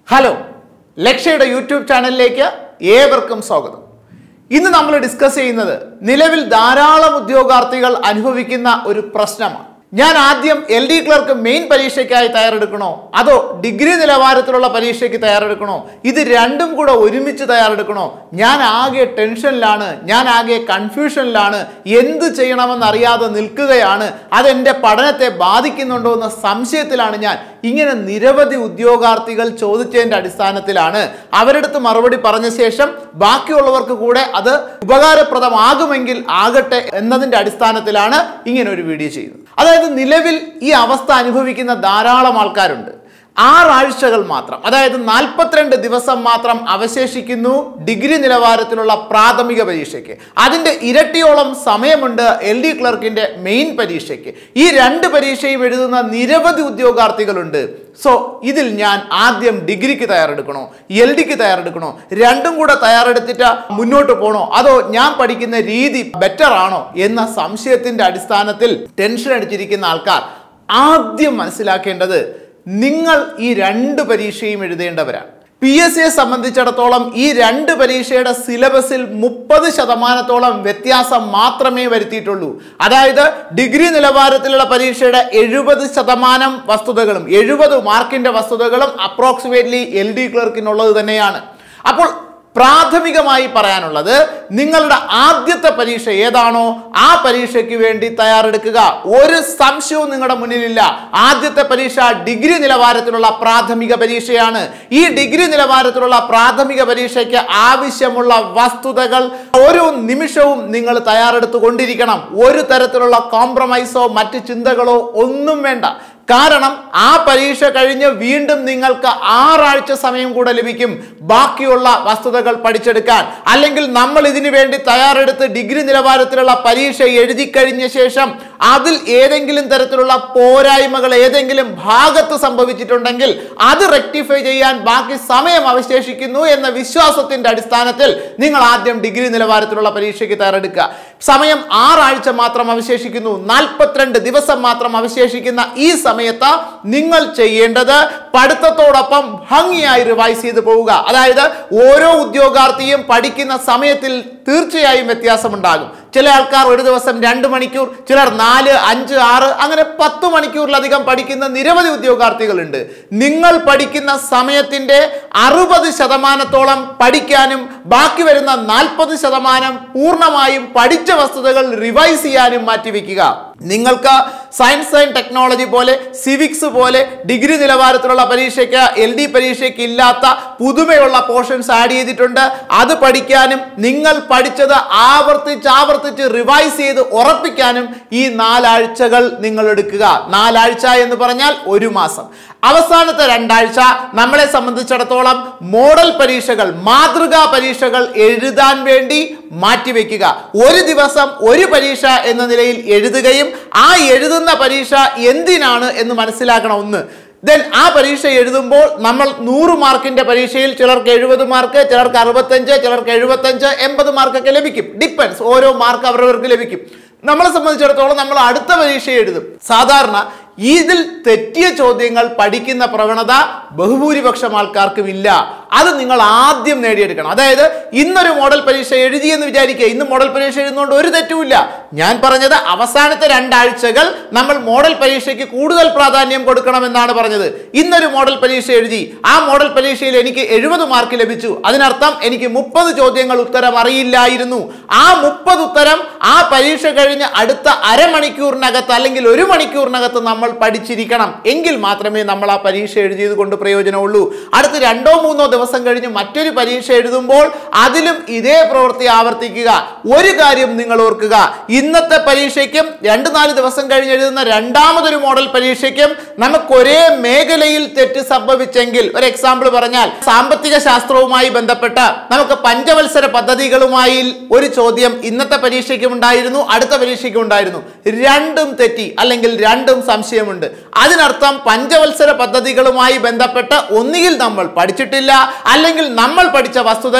hello ലക്ഷ്യയുടെ YouTube ചാനലിലേക്ക് ഏവർക്കും സ്വാഗതം ഇന്ന് നമ്മൾ ഡിസ്കസ് ചെയ്യുന്നത് നിലവിൽ ധാരാളം ഉദ്യോഗാർത്ഥികൾ അനുഭവിക്കുന്ന ഒരു പ്രശ്നമാണ് ഞാൻ ആദ്യം എൽ ഡി ക്ലർക്ക് മെയിൻ പരീക്ഷയ്ക്കായി തയ്യാറെടുക്കണോ അതോ ഡിഗ്രി നിലവാരത്തിലുള്ള പരീക്ഷയ്ക്ക് തയ്യാറെടുക്കണോ ഇത് രണ്ടും കൂടെ ഒരുമിച്ച് തയ്യാറെടുക്കണോ ഞാൻ ആകെ ടെൻഷനിലാണ് ഞാൻ ആകെ കൺഫ്യൂഷനിലാണ് എന്ത് ചെയ്യണമെന്ന് അറിയാതെ നിൽക്കുകയാണ് അതെൻ്റെ പഠനത്തെ ബാധിക്കുന്നുണ്ടോ എന്ന സംശയത്തിലാണ് ഞാൻ ഇങ്ങനെ നിരവധി ഉദ്യോഗാർത്ഥികൾ ചോദിച്ചതിന്റെ അടിസ്ഥാനത്തിലാണ് അവരെടുത്ത് മറുപടി പറഞ്ഞ ശേഷം ബാക്കിയുള്ളവർക്ക് കൂടെ അത് ഉപകാരപ്രദമാകുമെങ്കിൽ ആകട്ടെ എന്നതിന്റെ അടിസ്ഥാനത്തിലാണ് ഇങ്ങനെ ഒരു വീഡിയോ ചെയ്യുന്നത് അതായത് നിലവിൽ ഈ അവസ്ഥ അനുഭവിക്കുന്ന ധാരാളം ആൾക്കാരുണ്ട് ആറാഴ്ചകൾ മാത്രം അതായത് നാൽപ്പത്തിരണ്ട് ദിവസം മാത്രം അവശേഷിക്കുന്നു ഡിഗ്രി നിലവാരത്തിലുള്ള പ്രാഥമിക പരീക്ഷയ്ക്ക് അതിൻ്റെ ഇരട്ടിയോളം സമയമുണ്ട് എൽ ഡി ക്ലർക്കിൻ്റെ മെയിൻ പരീക്ഷയ്ക്ക് ഈ രണ്ട് പരീക്ഷയും എഴുതുന്ന നിരവധി ഉദ്യോഗാർത്ഥികളുണ്ട് സോ ഇതിൽ ഞാൻ ആദ്യം ഡിഗ്രിക്ക് തയ്യാറെടുക്കണോ എൽ ഡിക്ക് തയ്യാറെടുക്കണോ രണ്ടും കൂടെ തയ്യാറെടുത്തിട്ട് മുന്നോട്ട് പോകണോ അതോ ഞാൻ പഠിക്കുന്ന രീതി ബെറ്റർ ആണോ എന്ന സംശയത്തിന്റെ അടിസ്ഥാനത്തിൽ ടെൻഷൻ അടിച്ചിരിക്കുന്ന ആൾക്കാർ ആദ്യം മനസ്സിലാക്കേണ്ടത് നിങ്ങൾ ഈ രണ്ട് പരീക്ഷയും എഴുതേണ്ടവരാണ് പി എസ് സിയെ സംബന്ധിച്ചിടത്തോളം ഈ രണ്ട് പരീക്ഷയുടെ സിലബസിൽ മുപ്പത് ശതമാനത്തോളം വ്യത്യാസം മാത്രമേ വരുത്തിയിട്ടുള്ളൂ അതായത് ഡിഗ്രി നിലവാരത്തിലുള്ള പരീക്ഷയുടെ എഴുപത് ശതമാനം വസ്തുതകളും എഴുപത് മാർക്കിന്റെ വസ്തുതകളും അപ്രോക്സിമേറ്റ്ലി എൽ ഡി ക്ലർക്കിനുള്ളത് തന്നെയാണ് അപ്പോൾ പ്രാഥമികമായി പറയാനുള്ളത് നിങ്ങളുടെ ആദ്യത്തെ പരീക്ഷ ഏതാണോ ആ പരീക്ഷയ്ക്ക് വേണ്ടി തയ്യാറെടുക്കുക ഒരു സംശയവും നിങ്ങളുടെ മുന്നിലില്ല ആദ്യത്തെ പരീക്ഷ ഡിഗ്രി നിലവാരത്തിലുള്ള പ്രാഥമിക പരീക്ഷയാണ് ഈ ഡിഗ്രി നിലവാരത്തിലുള്ള പ്രാഥമിക പരീക്ഷയ്ക്ക് ആവശ്യമുള്ള വസ്തുതകൾ ഓരോ നിമിഷവും നിങ്ങൾ തയ്യാറെടുത്തു കൊണ്ടിരിക്കണം ഒരു തരത്തിലുള്ള കോംപ്രമൈസോ മറ്റ് ചിന്തകളോ ഒന്നും വേണ്ട കാരണം ആ പരീക്ഷ കഴിഞ്ഞ് വീണ്ടും നിങ്ങൾക്ക് ആറാഴ്ച സമയം കൂടെ ലഭിക്കും ബാക്കിയുള്ള വസ്തുതകൾ പഠിച്ചെടുക്കാൻ അല്ലെങ്കിൽ നമ്മൾ ഇതിനു വേണ്ടി തയ്യാറെടുത്ത് ഡിഗ്രി നിലവാരത്തിലുള്ള പരീക്ഷ എഴുതി കഴിഞ്ഞ ശേഷം അതിൽ ഏതെങ്കിലും തരത്തിലുള്ള പോരായ്മകൾ ഏതെങ്കിലും ഭാഗത്ത് സംഭവിച്ചിട്ടുണ്ടെങ്കിൽ അത് റെക്ടിഫൈ ചെയ്യാൻ ബാക്കി സമയം അവശേഷിക്കുന്നു എന്ന വിശ്വാസത്തിന്റെ അടിസ്ഥാനത്തിൽ നിങ്ങൾ ആദ്യം ഡിഗ്രി നിലവാരത്തിലുള്ള പരീക്ഷയ്ക്ക് തയ്യാറെടുക്കുക സമയം ആറാഴ്ച മാത്രം അവശേഷിക്കുന്നു നാൽപ്പത്തിരണ്ട് ദിവസം മാത്രം അവശേഷിക്കുന്ന ഈ സമയത്ത് നിങ്ങൾ ചെയ്യേണ്ടത് പഠിത്തത്തോടൊപ്പം ഭംഗിയായി റിവൈസ് ചെയ്ത് പോവുക അതായത് ഓരോ ഉദ്യോഗാർത്ഥിയും പഠിക്കുന്ന സമയത്തിൽ തീർച്ചയായും വ്യത്യാസമുണ്ടാകും ചില ആൾക്കാർ ഒരു ദിവസം രണ്ട് മണിക്കൂർ ചിലർ നാല് അഞ്ച് ആറ് അങ്ങനെ പത്ത് മണിക്കൂറിലധികം പഠിക്കുന്ന നിരവധി ഉദ്യോഗാർത്ഥികളുണ്ട് നിങ്ങൾ പഠിക്കുന്ന സമയത്തിന്റെ അറുപത് ശതമാനത്തോളം പഠിക്കാനും ബാക്കി വരുന്ന നാൽപ്പത് ശതമാനം പൂർണ്ണമായും പഠിച്ച വസ്തുതകൾ റിവൈസ് ചെയ്യാനും മാറ്റിവെക്കുക നിങ്ങൾക്ക് സയൻസ് ആൻഡ് ടെക്നോളജി പോലെ സിവിക്സ് പോലെ ഡിഗ്രി നിലവാരത്തിലുള്ള പരീക്ഷയ്ക്ക് എൽ ഡി പരീക്ഷയ്ക്ക് ഇല്ലാത്ത പുതുമയുള്ള പോർഷൻസ് ആഡ് ചെയ്തിട്ടുണ്ട് അത് പഠിക്കാനും നിങ്ങൾ പഠിച്ചത് ആവർത്തിച്ച് ആവർത്തിച്ച് റിവൈസ് ചെയ്ത് ഉറപ്പിക്കാനും ഈ നാലാഴ്ചകൾ നിങ്ങൾ എടുക്കുക നാലാഴ്ച എന്ന് പറഞ്ഞാൽ ഒരു മാസം അവസാനത്തെ രണ്ടാഴ്ച നമ്മളെ സംബന്ധിച്ചിടത്തോളം മോഡൽ പരീക്ഷകൾ മാതൃകാ പരീക്ഷകൾ എഴുതാൻ വേണ്ടി മാറ്റിവെക്കുക ഒരു ദിവസം ഒരു പരീക്ഷ എന്ന നിലയിൽ എഴുതുകയും ആ എഴുതുന്ന പരീക്ഷ എന്തിനാണ് എന്ന് മനസ്സിലാക്കണം ഒന്ന് ദെൻ ആ പരീക്ഷ എഴുതുമ്പോൾ നമ്മൾ നൂറ് മാർക്കിന്റെ പരീക്ഷയിൽ ചിലർക്ക് എഴുപത് മാർക്ക് ചിലർക്ക് അറുപത്തഞ്ച് ചിലർക്ക് എഴുപത്തഞ്ച് എൺപത് മാർക്കൊക്കെ ലഭിക്കും ഡിപ്പെൻസ് ഓരോ മാർക്ക് അവരവർക്ക് ലഭിക്കും നമ്മളെ സംബന്ധിച്ചിടത്തോളം നമ്മൾ അടുത്ത പരീക്ഷ എഴുതും സാധാരണ ഇതിൽ തെറ്റിയ ചോദ്യങ്ങൾ പഠിക്കുന്ന പ്രവണത ബഹുഭൂരിപക്ഷം ആൾക്കാർക്കും ഇല്ല അത് നിങ്ങൾ ആദ്യം നേടിയെടുക്കണം അതായത് ഇന്നൊരു മോഡൽ പരീക്ഷ എഴുതി എന്ന് വിചാരിക്കുക ഇന്ന് മോഡൽ പരീക്ഷ എഴുതുന്നതുകൊണ്ട് ഒരു തെറ്റുമില്ല ഞാൻ പറഞ്ഞത് അവസാനത്തെ രണ്ടാഴ്ചകൾ നമ്മൾ മോഡൽ പരീക്ഷയ്ക്ക് കൂടുതൽ പ്രാധാന്യം കൊടുക്കണമെന്നാണ് പറഞ്ഞത് ഇന്നൊരു മോഡൽ പരീക്ഷ എഴുതി ആ മോഡൽ പരീക്ഷയിൽ എനിക്ക് എഴുപത് മാർക്ക് ലഭിച്ചു അതിനർത്ഥം എനിക്ക് മുപ്പത് ചോദ്യങ്ങൾ ഉത്തരം അറിയില്ലായിരുന്നു ആ മുപ്പത് ഉത്തരം ആ പരീക്ഷ കഴിഞ്ഞ് അടുത്ത അരമണിക്കൂറിനകത്ത് അല്ലെങ്കിൽ ഒരു മണിക്കൂറിനകത്ത് നമ്മൾ പഠിച്ചിരിക്കണം എങ്കിൽ മാത്രമേ നമ്മൾ ആ പരീക്ഷ എഴുതിയത് കൊണ്ട് പ്രയോജനമുള്ളൂ അടുത്ത രണ്ടോ മൂന്നോ ദിവസം കഴിഞ്ഞ് മറ്റൊരു പരീക്ഷ എഴുതുമ്പോൾ അതിലും ഇതേ പ്രവൃത്തി ആവർത്തിക്കുക ഒരു കാര്യം നിങ്ങൾ ഓർക്കുക ഇന്നത്തെ പരീക്ഷയ്ക്കും രണ്ട് നാല് ദിവസം കഴിഞ്ഞ് എഴുതുന്ന രണ്ടാമതൊരു മോഡൽ പരീക്ഷയ്ക്കും നമുക്ക് ഒരേ മേഖലയിൽ തെറ്റ് സംഭവിച്ചെങ്കിൽ ഒരു എക്സാമ്പിൾ പറഞ്ഞാൽ സാമ്പത്തിക ശാസ്ത്രവുമായി ബന്ധപ്പെട്ട നമുക്ക് പഞ്ചവത്സര പദ്ധതികളുമായി ഒരു ചോദ്യം ഇന്നത്തെ പരീക്ഷയ്ക്കും ഉണ്ടായിരുന്നു അടുത്ത പരീക്ഷയ്ക്കും ഉണ്ടായിരുന്നു രണ്ടും തെറ്റി അല്ലെങ്കിൽ രണ്ടും സംശയമുണ്ട് അതിനർത്ഥം പഞ്ചവത്സര പദ്ധതികളുമായി ബന്ധപ്പെട്ട് ഒന്നുകിൽ നമ്മൾ പഠിച്ചിട്ടില്ല അല്ലെങ്കിൽ നമ്മൾ പഠിച്ച വസ്തുതകൾ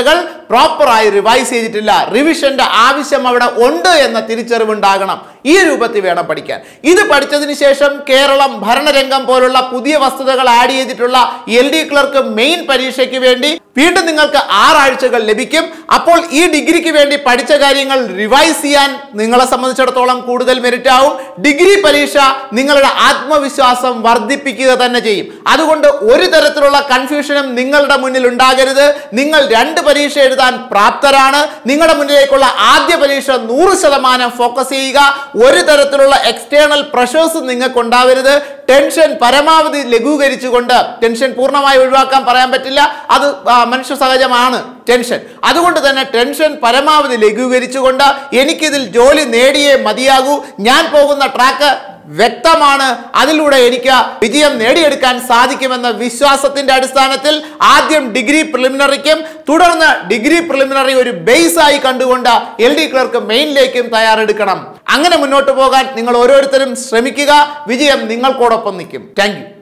പ്രോപ്പറായി റിവൈസ് ചെയ്തിട്ടില്ല റിവിഷന്റെ ആവശ്യം അവിടെ ഉണ്ട് എന്ന തിരിച്ചറിവുണ്ടാകണം ഈ രൂപത്തിൽ വേണം പഠിക്കാൻ ഇത് പഠിച്ചതിന് ശേഷം കേരളം ഭരണരംഗം പോലുള്ള പുതിയ വസ്തുതകൾ ആഡ് ചെയ്തിട്ടുള്ള എൽ ഡി ക്ലർക്ക് മെയിൻ പരീക്ഷയ്ക്ക് വേണ്ടി വീണ്ടും നിങ്ങൾക്ക് ആറാഴ്ചകൾ ലഭിക്കും അപ്പോൾ ഈ ഡിഗ്രിക്ക് വേണ്ടി പഠിച്ച കാര്യങ്ങൾ റിവൈസ് ചെയ്യാൻ നിങ്ങളെ സംബന്ധിച്ചിടത്തോളം കൂടുതൽ മെറിറ്റ് ആവും ഡിഗ്രി പരീക്ഷ നിങ്ങളുടെ ആത്മവിശ്വാസം വർദ്ധിപ്പിക്കുക തന്നെ ചെയ്യും അതുകൊണ്ട് ഒരു തരത്തിലുള്ള കൺഫ്യൂഷനും നിങ്ങളുടെ മുന്നിൽ ഉണ്ടാകരുത് നിങ്ങൾ രണ്ട് പരീക്ഷ എഴുതാൻ പ്രാപ്തരാണ് നിങ്ങളുടെ മുന്നിലേക്കുള്ള ആദ്യ പരീക്ഷ നൂറ് ശതമാനം ഫോക്കസ് ചെയ്യുക ഒരു തരത്തിലുള്ള എക്സ്റ്റേണൽ പ്രഷേഴ്സ് നിങ്ങൾക്ക് ഉണ്ടാവരുത് ടെൻഷൻ പരമാവധി ലഘൂകരിച്ചുകൊണ്ട് ടെൻഷൻ പൂർണ്ണമായി ഒഴിവാക്കാൻ പറയാൻ പറ്റില്ല അത് ആ, മനുഷ്യ സഹജമാണ് ടെൻഷൻ അതുകൊണ്ട് തന്നെ ടെൻഷൻ പരമാവധി ലഘൂകരിച്ചുകൊണ്ട് എനിക്കിതിൽ ജോലി നേടിയേ മതിയാകൂ ഞാൻ പോകുന്ന ട്രാക്ക് വ്യക്തമാണ് അതിലൂടെ എനിക്ക് വിജയം നേടിയെടുക്കാൻ സാധിക്കുമെന്ന വിശ്വാസത്തിന്റെ അടിസ്ഥാനത്തിൽ ആദ്യം ഡിഗ്രി പ്രിലിമിനറിക്കും തുടർന്ന് ഡിഗ്രി പ്രിലിമിനറി ഒരു ബേസ് ആയി കണ്ടുകൊണ്ട് എൽ ഡി ക്ലർക്ക് മെയിനിലേക്കും തയ്യാറെടുക്കണം അങ്ങനെ മുന്നോട്ട് പോകാൻ നിങ്ങൾ ഓരോരുത്തരും ശ്രമിക്കുക വിജയം നിങ്ങൾക്കോടൊപ്പം നിൽക്കും താങ്ക് യു